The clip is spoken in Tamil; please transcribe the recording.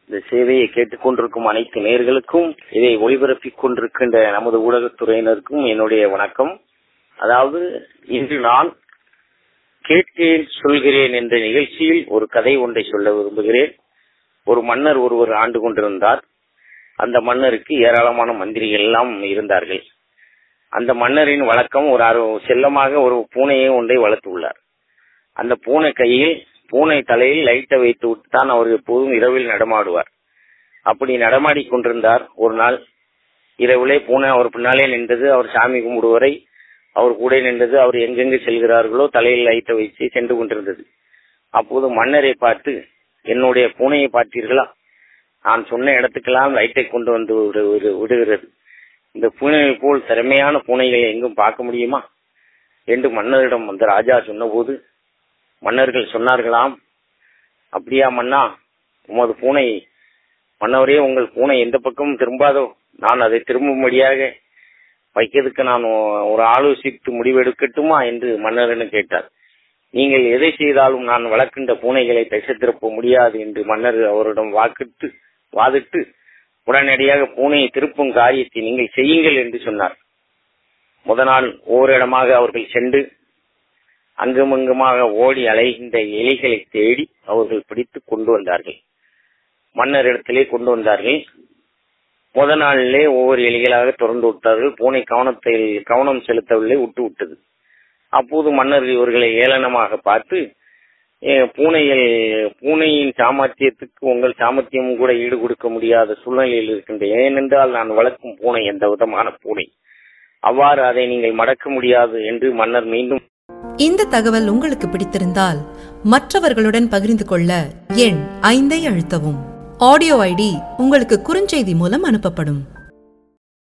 இந்த சேவையை கேட்டுக்கொண்டிருக்கும் அனைத்து நேர்களுக்கும் இதை ஒளிபரப்பிக் கொண்டிருக்கின்ற நமது ஊடகத்துறையினருக்கும் என்னுடைய வணக்கம் அதாவது இன்று நான் கேட்கிறேன் சொல்கிறேன் என்ற நிகழ்ச்சியில் ஒரு கதை ஒன்றை சொல்ல விரும்புகிறேன் ஒரு மன்னர் ஒருவர் ஆண்டு கொண்டிருந்தார் அந்த மன்னருக்கு ஏராளமான மந்திரிகள் எல்லாம் இருந்தார்கள் அந்த மன்னரின் வழக்கம் ஒரு அரு செல்லமாக ஒரு பூனையை ஒன்றை வளர்த்துள்ளார் அந்த பூனை கையில் பூனை தலையில் லைட்டை வைத்து விட்டு தான் அவர் எப்போதும் இரவில் நடமாடுவார் அப்படி நடமாடி கொண்டிருந்தார் ஒரு நாள் இரவிலே பூனை அவர் பின்னாலே நின்றது அவர் சாமி கும்பிடுவரை அவர் கூட நின்றது அவர் எங்கெங்கு செல்கிறார்களோ தலையில் லைட்டை வைத்து சென்று கொண்டிருந்தது அப்போது மன்னரை பார்த்து என்னுடைய பூனையை பார்த்தீர்களா நான் சொன்ன இடத்துக்கெல்லாம் லைட்டை கொண்டு வந்து விடுகிறது இந்த பூனையை போல் திறமையான பூனைகளை எங்கும் பார்க்க முடியுமா என்று மன்னரிடம் அந்த ராஜா சொன்னபோது மன்னர்கள் சொன்னார்களாம் அப்படியா மன்னா உமது பூனை மன்னவரே உங்கள் பூனை எந்த பக்கமும் திரும்பாதோ நான் அதை திரும்பும்படியாக வைக்கிறதுக்கு நான் ஒரு ஆலோசித்து முடிவெடுக்கட்டுமா என்று மன்னரிடம் கேட்டார் நீங்கள் எதை செய்தாலும் நான் வளர்க்கின்ற பூனைகளை திசை திருப்ப முடியாது என்று மன்னர் அவரிடம் வாக்கிட்டு வாதிட்டு உடனடியாக பூனையை திருப்பும் காரியத்தை நீங்கள் செய்யுங்கள் என்று சொன்னார் முத நாள் ஓரிடமாக அவர்கள் சென்று அங்குமங்குமாக ஓடி அலைகின்ற எலிகளை தேடி அவர்கள் பிடித்து கொண்டு வந்தார்கள் மன்னரிடத்திலே கொண்டு வந்தார்கள் முத நாளிலே ஒவ்வொரு எலிகளாக திறந்து விட்டார்கள் பூனை கவனத்தில் கவனம் செலுத்தவில்லை விட்டு விட்டது அப்போது மன்னர் இவர்களை ஏளனமாக பார்த்து பூனைகள் பூனையின் சாமர்த்தியத்துக்கு உங்கள் சாமர்த்தியமும் கூட ஈடு கொடுக்க முடியாத சூழ்நிலையில் இருக்கின்ற ஏனென்றால் நான் வளர்க்கும் பூனை எந்த விதமான பூனை அவ்வாறு அதை நீங்கள் மடக்க முடியாது என்று மன்னர் மீண்டும் இந்த தகவல் உங்களுக்கு பிடித்திருந்தால் மற்றவர்களுடன் பகிர்ந்து கொள்ள எண் ஐந்தை அழுத்தவும் ஆடியோ ஐடி உங்களுக்கு குறுஞ்செய்தி மூலம் அனுப்பப்படும்